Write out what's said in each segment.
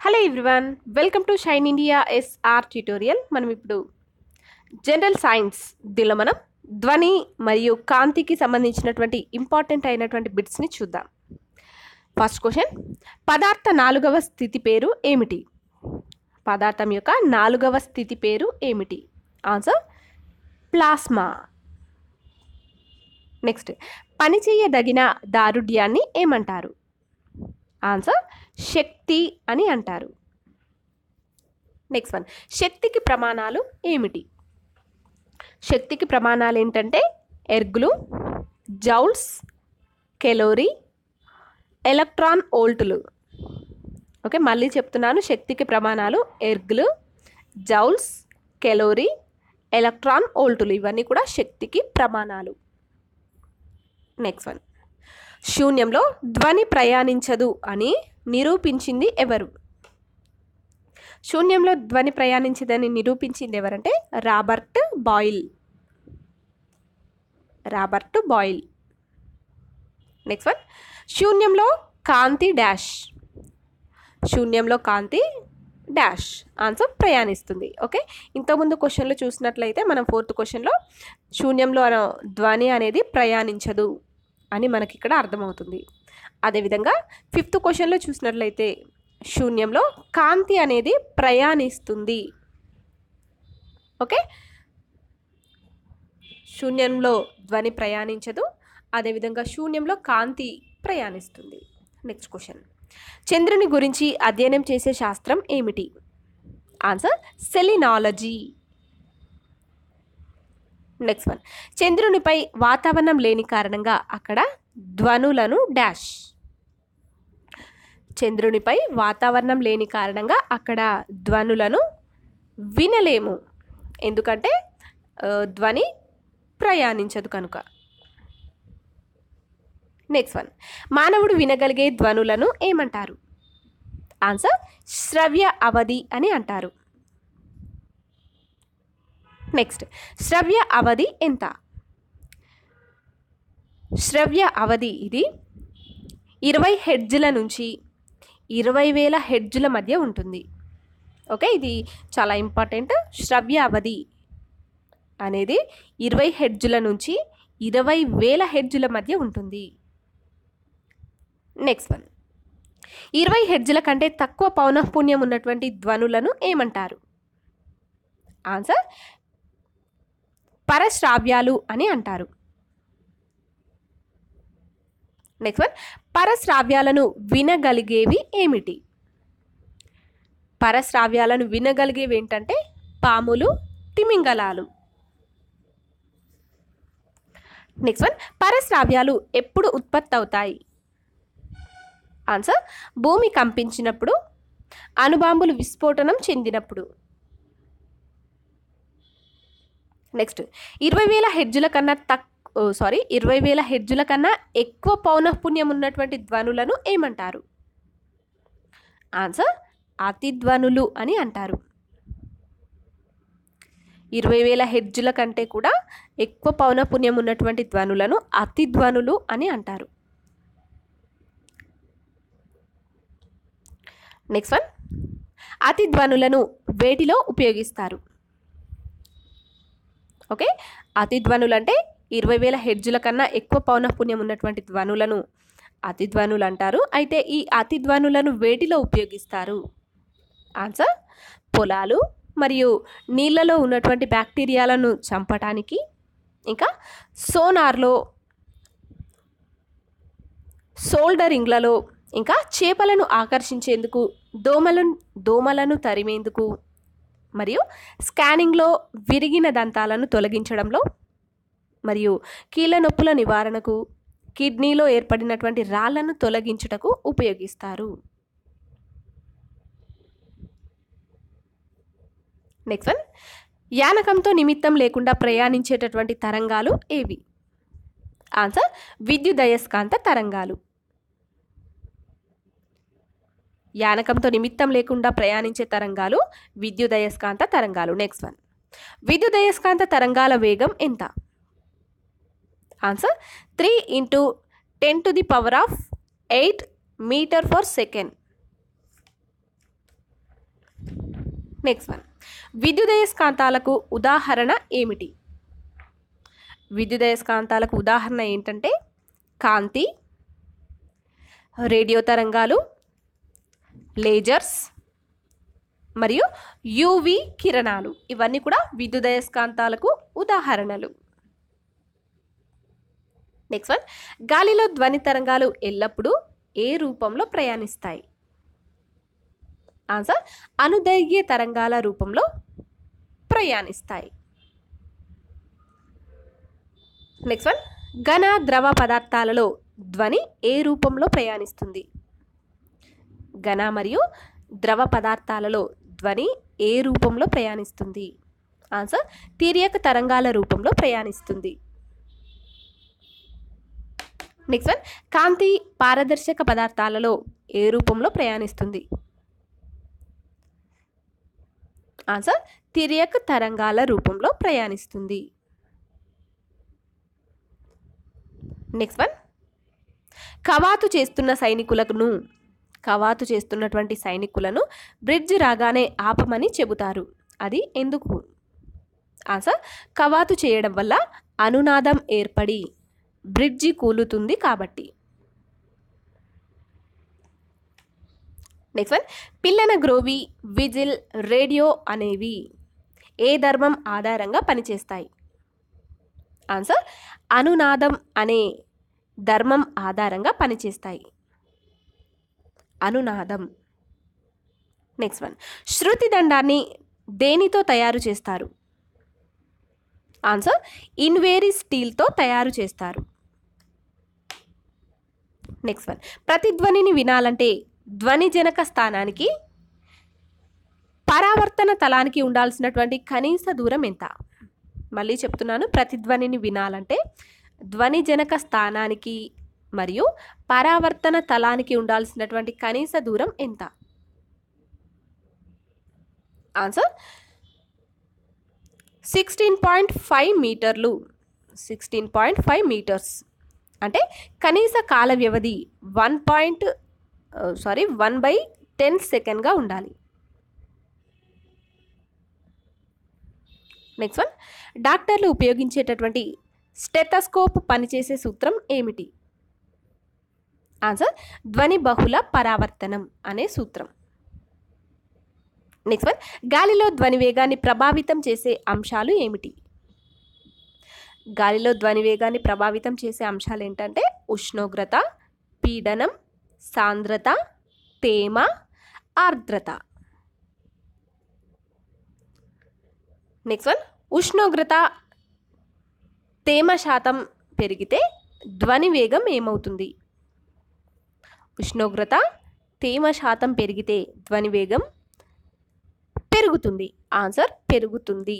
hello everyone welcome to Shine India SR tutorial మనం ఇప్పుడు general science దీనిలో మనం ధ్వని మరియు కాంతికి సంబంధించినటువంటి ఇంపార్టెంట్ అయినటువంటి బిట్స్ని చూద్దాం ఫస్ట్ క్వశ్చన్ పదార్థ నాలుగవ స్థితి పేరు ఏమిటి పదార్థం యొక్క నాలుగవ స్థితి పేరు ఏమిటి ఆన్సర్ ప్లాస్మా నెక్స్ట్ పనిచేయదగిన దారుఢ్యాన్ని ఏమంటారు ఆన్సర్ శక్తి అని అంటారు నెక్స్ట్ వన్ శక్తికి ప్రమాణాలు ఏమిటి శక్తికి ప్రమాణాలు ఏంటంటే ఎర్గులు జౌల్స్ కెలోరీ ఎలక్ట్రాన్ ఓల్టులు ఓకే మళ్ళీ చెప్తున్నాను శక్తికి ప్రమాణాలు ఎర్గులు జౌల్స్ కెలోరీ ఎలక్ట్రాన్ ఓల్టులు ఇవన్నీ కూడా శక్తికి ప్రమాణాలు నెక్స్ట్ వన్ శూన్యంలో ధ్వని ప్రయాణించదు అని నిరూపించింది ఎవరు శూన్యంలో ధ్వని ప్రయాణించదని నిరూపించింది ఎవరంటే Robert Boyle Robert Boyle next one శూన్యంలో కాంతి డాష్ శూన్యంలో కాంతి డాష్ ఆన్సర్ ప్రయాణిస్తుంది ఓకే ఇంతకుముందు క్వశ్చన్లో చూసినట్లయితే మనం ఫోర్త్ క్వశ్చన్లో శూన్యంలో అన- ధ్వని అనేది ప్రయాణించదు అని మనకి ఇక్కడ అర్థమవుతుంది అదేవిధంగా ఫిఫ్త్ క్వశ్చన్లో చూసినట్లయితే శూన్యంలో కాంతి అనేది ప్రయాణిస్తుంది ఓకే శూన్యంలో ధ్వని ప్రయాణించదు అదేవిధంగా శూన్యంలో కాంతి ప్రయాణిస్తుంది నెక్స్ట్ క్వశ్చన్ చంద్రుని గురించి అధ్యయనం చేసే శాస్త్రం ఏమిటి ఆన్సర్ సెలినాలజీ నెక్స్ట్ వన్ చంద్రునిపై వాతావరణం లేని కారణంగా అక్కడ ధ్వనులను డాష్ చంద్రునిపై వాతావరణం లేని కారణంగా అక్కడ ధ్వనులను వినలేము ఎందుకంటే ఆ, ధ్వని ప్రయాణించదు కనుక నెక్స్ట్ వన్ మానవుడు వినగలిగే ధ్వనులను ఏమంటారు ఆన్సర్ శ్రవ్య అవధి అని అంటారు నెక్స్ట్ శ్రవ్య అవధి ఎంత శ్రవ్య అవధి ఇది ఇరవై హెడ్జ్ల నుంచి ఇరవై వేల హెడ్జ్ల మధ్య ఉంటుంది ఓకే ఇది చాలా ఇంపార్టెంట్ శ్రవ్య అవధి అనేది ఇరవై హెడ్జ్ల నుంచి ఇరవై వేల హెడ్జ్ల మధ్య ఉంటుంది నెక్స్ట్ వన్ ఇరవై హెడ్జ్ల కంటే తక్కువ పౌనఃపుణ్యం ఉన్నటువంటి ధ్వనులను ఏమంటారు ఆన్సర్ పరశ్రావ్యాలు అని అంటారు నెక్స్ట్ వన్ పరశ్రావ్యాలను వినగలిగేవి ఏమిటి పరశ్రావ్యాలను వినగలిగేవి ఏంటంటే పాములు తిమింగలాలు నెక్స్ట్ వన్ పరశ్రావ్యాలు ఎప్పుడు ఉత్పత్తి అవుతాయి ఆన్సర్ భూమి కంపించినప్పుడు అణుబాంబులు విస్ఫోటనం చెందినప్పుడు నెక్స్ట్ ఇరవై వేల హెడ్జుల కన్నా తక్ సారీ ఇరవై వేల హెడ్జుల కన్నా ఎక్కువ పౌనఃపుణ్యం ఉన్నటువంటి ధ్వనులను ఏమంటారు ఆన్సర్ అతిధ్వనులు అని అంటారు ఇరవై వేల హెడ్జుల కంటే కూడా ఎక్కువ పౌనఃపుణ్యం ఉన్నటువంటి ధ్వనులను అతిధ్వనులు అని అంటారు నెక్స్ట్ వన్ అతిధ్వనులను వేటిలో ఉపయోగిస్తారు ఓకే అతిధ్వనులు అంటే ఇరవై వేల హెడ్జుల కన్నా ఎక్కువ పౌనఃపుణ్యం ఉన్నటువంటి ధ్వనులను అతిధ్వనులు అంటారు అయితే ఈ అతిధ్వనులను వేటిలో ఉపయోగిస్తారు ఆన్సర్ పొలాలు మరియు నీళ్ళలో ఉన్నటువంటి బ్యాక్టీరియాలను చంపటానికి ఇంకా సోనార్లో సోల్డరింగ్లలో ఇంకా చేపలను ఆకర్షించేందుకు దోమలను దోమలను తరిమేందుకు మరియు స్కానింగ్లో విరిగిన దంతాలను తొలగించడంలో మరియు కీళ్ళ నొప్పుల నివారణకు కిడ్నీలో ఏర్పడినటువంటి రాళ్లను తొలగించుటకు ఉపయోగిస్తారు నెక్స్ట్ వన్ యానకంతో నిమిత్తం లేకుండా ప్రయాణించేటటువంటి తరంగాలు ఏవి ఆన్సర్ విద్యుదయస్కాంత తరంగాలు యానకంతో నిమిత్తం లేకుండా ప్రయాణించే తరంగాలు విద్యుదయస్కాంత తరంగాలు నెక్స్ట్ వన్ విద్యుదయస్కాంత తరంగాల వేగం ఎంత answer three into ten to the power of eight meter per second next one విద్యుదయస్కాంతాలకు ఉదాహరణ ఏమిటి విద్యుదయస్కాంతాలకు ఉదాహరణ ఏంటంటే కాంతి రేడియో తరంగాలు లేజర్స్ మరియు యూవి కిరణాలు ఇవన్నీ కూడా విద్యుదయస్కాంతాలకు ఉదాహరణలు నెక్స్ట్ వన్ గాలిలో ధ్వని తరంగాలు ఎల్లప్పుడూ ఏ రూపంలో ప్రయాణిస్తాయి ఆన్సర్ అనుదైర్ఘ్య తరంగాల రూపంలో ప్రయాణిస్తాయి నెక్స్ట్ వన్ ఘన ద్రవ పదార్థాలలో ధ్వని ఏ రూపంలో ప్రయాణిస్తుంది ఘన మరియు ద్రవ పదార్థాలలో ధ్వని ఏ రూపంలో ప్రయాణిస్తుంది ఆన్సర్ తిర్యక తరంగాల రూపంలో ప్రయాణిస్తుంది నెక్స్ట్ వన్ కాంతి పారదర్శక పదార్థాలలో ఏ రూపంలో ప్రయాణిస్తుంది ఆన్సర్ తిర్యక్ తరంగాల రూపంలో ప్రయాణిస్తుంది నెక్స్ట్ వన్ కవాతు చేస్తున్న సైనికులను కవాతు చేస్తున్నటువంటి సైనికులను బ్రిడ్జ్ రాగానే ఆపమని చెబుతారు అది ఎందుకు ఆన్సర్ కవాతు చేయడం వల్ల అనునాదం ఏర్పడి బ్రిడ్జి కూలుతుంది కాబట్టి నెక్స్ట్ వన్ పిల్లన గ్రోవి విజిల్ రేడియో అనేవి ఏ ధర్మం ఆధారంగా పనిచేస్తాయి ఆన్సర్ అనునాదం అనే ధర్మం ఆధారంగా పనిచేస్తాయి అనునాదం నెక్స్ట్ వన్ శృతి దండాన్ని దేనితో తయారు చేస్తారు ఆన్సర్ ఇన్వేరీ స్టీల్తో తయారు చేస్తారు నెక్స్ట్ వన్ ప్రతిధ్వనిని వినాలంటే ధ్వనిజనక స్థానానికి పరావర్తన తలానికి ఉండాల్సినటువంటి కనీస దూరం ఎంత మళ్ళీ చెప్తున్నాను ప్రతిధ్వనిని వినాలంటే ధ్వనిజనక స్థానానికి మరియు పరావర్తన తలానికి ఉండాల్సినటువంటి కనీస దూరం ఎంత ఆన్సర్ సిక్స్టీన్ పాయింట్ ఫైవ్ మీటర్లు సిక్స్టీన్ పాయింట్ ఫైవ్ మీటర్స్ అంటే కనీస కాల వ్యవధి one point sorry one by ten సెకండ్గా ఉండాలి నెక్స్ట్ వన్ డాక్టర్లు ఉపయోగించేటటువంటి స్టెథస్కోప్ పనిచేసే సూత్రం ఏమిటి ఆన్సర్ ధ్వని బహుళ పరావర్తనం అనే సూత్రం నెక్స్ట్ వన్ గాలిలో ధ్వని వేగాన్ని ప్రభావితం చేసే అంశాలు ఏమిటి గాలిలో ధ్వని వేగాన్ని ప్రభావితం చేసే అంశాలు ఏంటంటే ఉష్ణోగ్రత పీడనం సాంద్రత తేమ ఆర్ద్రత నెక్స్ట్ వన్ ఉష్ణోగ్రత తేమ శాతం పెరిగితే ధ్వని వేగం ఏమవుతుంది ఉష్ణోగ్రత తేమ శాతం పెరిగితే ధ్వని వేగం పెరుగుతుంది ఆన్సర్ పెరుగుతుంది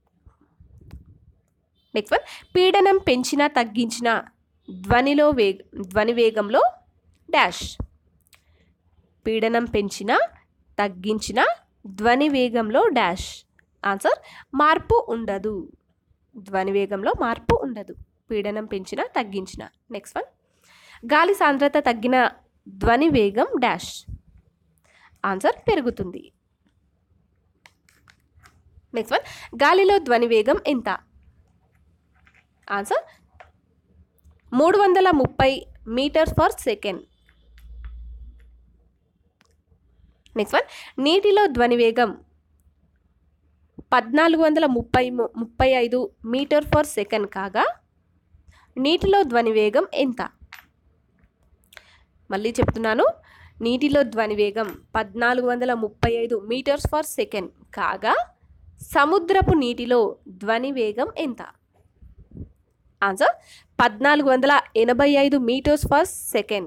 నెక్స్ట్ వన్ పీడనం పెంచినా తగ్గించిన ధ్వనిలో వేగ ధ్వని వేగంలో డాష్ పీడనం పెంచిన తగ్గించిన ధ్వని వేగంలో డాష్ ఆన్సర్ మార్పు ఉండదు ధ్వని వేగంలో మార్పు ఉండదు పీడనం పెంచిన తగ్గించిన నెక్స్ట్ వన్ గాలి సాంద్రత తగ్గిన ధ్వని వేగం డాష్ ఆన్సర్ పెరుగుతుంది నెక్స్ట్ వన్ గాలిలో ధ్వని వేగం ఎంత ఆన్సర్ మూడు వందల ముప్పై meters per second next one నీటిలో ధ్వని వేగం పద్నాలుగు వందల ముప్పై ము- ముప్పై ఐదు మీటర్ పర్ సెకండ్ కాగా నీటిలో ధ్వని వేగం ఎంత మళ్ళీ చెప్తున్నాను నీటిలో ధ్వని వేగం పద్నాలుగు వందల ముప్పై ఐదు మీటర్స్ పర్ సెకండ్ కాగా సముద్రపు నీటిలో ధ్వని వేగం ఎంత ఆన్సర్ పద్నాలుగు వందల ఎనభై ఐదు meters per second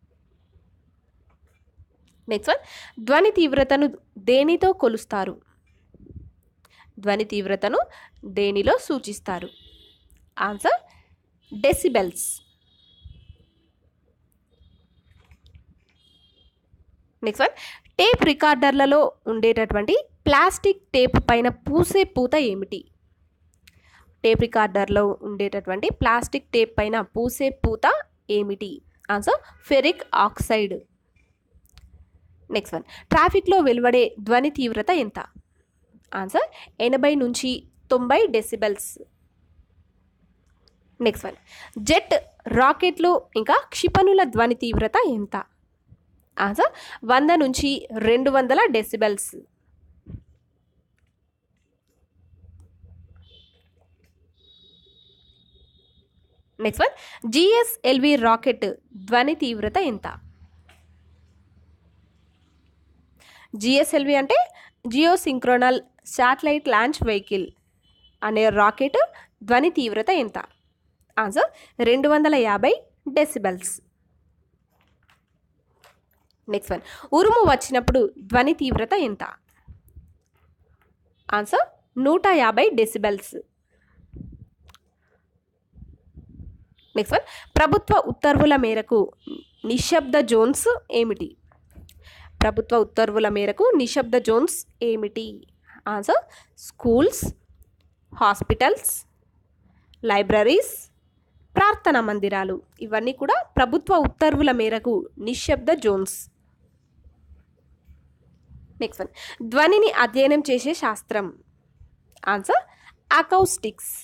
next one ధ్వని తీవ్రతను దేనితో కొలుస్తారు ధ్వని తీవ్రతను దేనిలో సూచిస్తారు answer decibels next one tape రికార్డర్లలో ఉండేటటువంటి ప్లాస్టిక్ టేప్ పైన పూసే పూత ఏమిటి టేప్ రికార్డర్లో ఉండేటటువంటి ప్లాస్టిక్ టేప్ పైన పూసే పూత ఏమిటి answer ferric oxide next one ట్రాఫిక్లో వెలువడే ధ్వని తీవ్రత ఎంత ఆన్సర్ ఎనభై నుంచి తొంభై డెసిబెల్స్ నెక్స్ట్ వన్ జెట్ రాకెట్లు ఇంకా క్షిపణుల ధ్వని తీవ్రత ఎంత ఆన్సర్ వంద నుంచి రెండు వందల decibels next one GSLV rocket ధ్వని తీవ్రత ఎంత జిఎస్ఎల్వి అంటే geosynchronous satellite launch vehicle అనే రాకెట్ ధ్వని తీవ్రత ఎంత ఆన్సర్ రెండు వందల యాభై డెసిబెల్స్ నెక్స్ట్ వన్ ఉరుము వచ్చినప్పుడు ధ్వని తీవ్రత ఎంత ఆన్సర్ నూట యాభై డెసిబెల్స్ నెక్స్ట్ వన్ ప్రభుత్వ ఉత్తర్వుల మేరకు నిశ్శబ్ద జోన్స్ ఏమిటి ప్రభుత్వ ఉత్తర్వుల మేరకు నిశ్శబ్ద జోన్స్ ఏమిటి ఆన్సర్ స్కూల్స్ హాస్పిటల్స్ లైబ్రరీస్ ప్రార్థనా మందిరాలు ఇవన్నీ కూడా ప్రభుత్వ ఉత్తర్వుల మేరకు నిశ్శబ్ద జోన్స్ నెక్స్ట్ వన్ ధ్వనిని అధ్యయనం చేసే శాస్త్రం ఆన్సర్ అకౌస్టిక్స్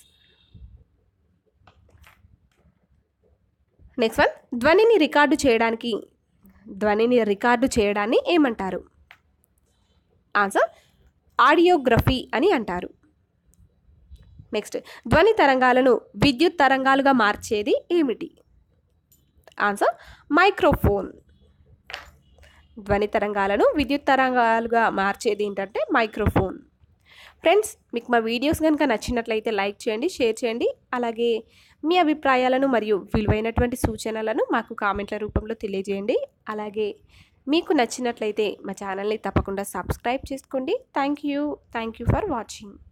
నెక్స్ట్ వన్ ధ్వనిని రికార్డు చేయడానికి ధ్వనిని రికార్డు చేయడాన్ని ఏమంటారు ఆన్సర్ ఆడియోగ్రఫీ అని అంటారు నెక్స్ట్ ధ్వని తరంగాలను విద్యుత్ తరంగాలుగా మార్చేది ఏమిటి ఆన్సర్ మైక్రోఫోన్ ధ్వని తరంగాలను విద్యుత్ తరంగాలుగా మార్చేది ఏంటంటే మైక్రోఫోన్ ఫ్రెండ్స్ మీకు మా వీడియోస్ కనుక నచ్చినట్లయితే లైక్ చేయండి షేర్ చేయండి అలాగే మీ అభిప్రాయాలను మరియు విలువైనటువంటి సూచనలను మాకు కామెంట్ల రూపంలో తెలియజేయండి అలాగే మీకు నచ్చినట్లయితే మా ఛానల్ని తప్పకుండా సబ్స్క్రైబ్ చేసుకోండి thank you thank you for watching